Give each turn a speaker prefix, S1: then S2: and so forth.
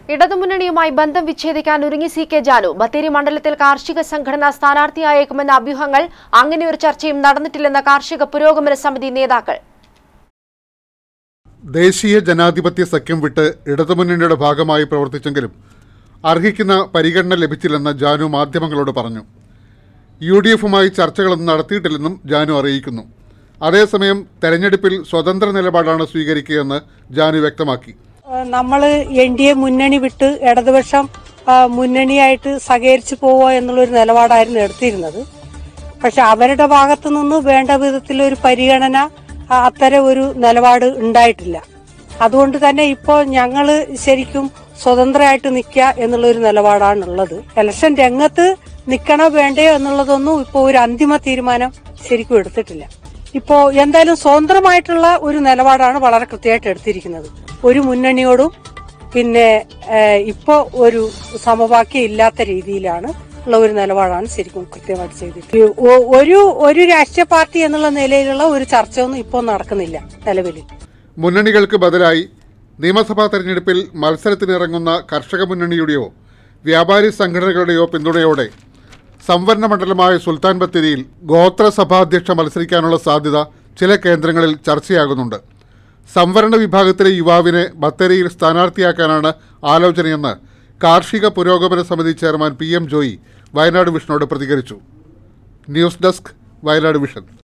S1: ഇടതുമുന്നണിയുമായി ബന്ധം വിച്ഛേദിക്കാൻ ഒരുങ്ങി C K Janu Bathery മണ്ഡലത്തിൽ കാർഷിക സംഘടന സ്ഥാനാർത്ഥിയായേക്കുമെന്ന അഭ്യൂഹങ്ങൾ അങ്ങനെയൊരു ചർച്ചയും നടന്നിട്ടില്ലെന്ന കാർഷിക പുരോഗമന സമിതി നേതാക്കൾ
S2: ദേശീയ ജനാധിപത്യ സഖ്യം വിട്ട് ഇടതുമുന്നണിയുടെ ഭാഗമായി പ്രവർത്തിച്ചെങ്കിലും അർഹിക്കുന്ന പരിഗണന ലഭിച്ചില്ലെന്ന് ജാനു മാധ്യമങ്ങളോട് പറഞ്ഞു യു ഡി എഫുമായി ചർച്ചകളൊന്നും നടത്തിയിട്ടില്ലെന്നും ജാനു അറിയിക്കുന്നു അതേസമയം തെരഞ്ഞെടുപ്പിൽ സ്വതന്ത്ര നിലപാടാണ് സ്വീകരിക്കുകയെന്ന് ജാനു വ്യക്തമാക്കി
S3: നമ്മൾ എൻ ഡി എ മുന്നണി വിട്ട് ഇടതുപക്ഷം ആ, മുന്നണിയായിട്ട് സഹകരിച്ചു പോവുക എന്നുള്ളൊരു നിലപാടായിരുന്നു എടുത്തിരുന്നത് പക്ഷെ അവരുടെ ഭാഗത്തു നിന്ന് വേണ്ട വിധത്തിലൊരു പരിഗണന ആ, അത്തരം ഒരു നിലപാട് ഉണ്ടായിട്ടില്ല അതുകൊണ്ട് തന്നെ ഇപ്പോൾ ഞങ്ങൾ ശരിക്കും സ്വതന്ത്രമായിട്ട് നിൽക്കുക എന്നുള്ളൊരു നിലപാടാണ് ഉള്ളത് ഇലക്ഷൻ രംഗത്ത് നിൽക്കണോ വേണ്ടയോ എന്നുള്ളതൊന്നും ഇപ്പോൾ ഒരു അന്തിമ തീരുമാനം ശരിക്കും എടുത്തിട്ടില്ല ഇപ്പോ എന്തായാലും സ്വതന്ത്രമായിട്ടുള്ള ഒരു നിലപാടാണ് വളരെ കൃത്യമായിട്ട് എടുത്തിരിക്കുന്നത് ഒരു മുന്നണിയോടും പിന്നെ ഏഹ്, ഇപ്പോ ഒരു സമവാക്യം ഇല്ലാത്ത രീതിയിലാണ് ഉള്ള ഒരു നിലപാടാണ് ശരിക്കും കൃത്യമായിട്ട് ചെയ്തിട്ടുള്ളത് ഒ- ഒരു ഒരു രാഷ്ട്രീയ പാർട്ടി എന്നുള്ള നിലയിലുള്ള ഒരു ചർച്ചയൊന്നും ഇപ്പോൾ നടക്കുന്നില്ല നിലവിൽ
S2: മുന്നണികൾക്ക് ബദലായി നിയമസഭാ തെരഞ്ഞെടുപ്പിൽ മത്സരത്തിനിറങ്ങുന്ന കർഷക മുന്നണിയുടെയോ വ്യാപാരി സംഘടനകളുടെയോ പിന്തുണയോടെ സംവരണ മണ്ഡലമായ സുൽത്താൻ ബത്തേരിയിൽ ഗോത്രസഭാധ്യക്ഷ മത്സരിക്കാനുള്ള സാധ്യത ചില കേന്ദ്രങ്ങളിൽ ചർച്ചയാകുന്നുണ്ട് സംവരണ വിഭാഗത്തിലെ യുവാവിനെ ബത്തേരിയിൽ സ്ഥാനാർത്ഥിയാക്കാനാണ് ആലോചനയെന്ന് കാർഷിക പുരോഗമന സമിതി chairman P M Joy Wayanad വിഷനോട് പ്രതികരിച്ചു ന്യൂസ് ഡെസ്ക് വയനാട് വിഷൻ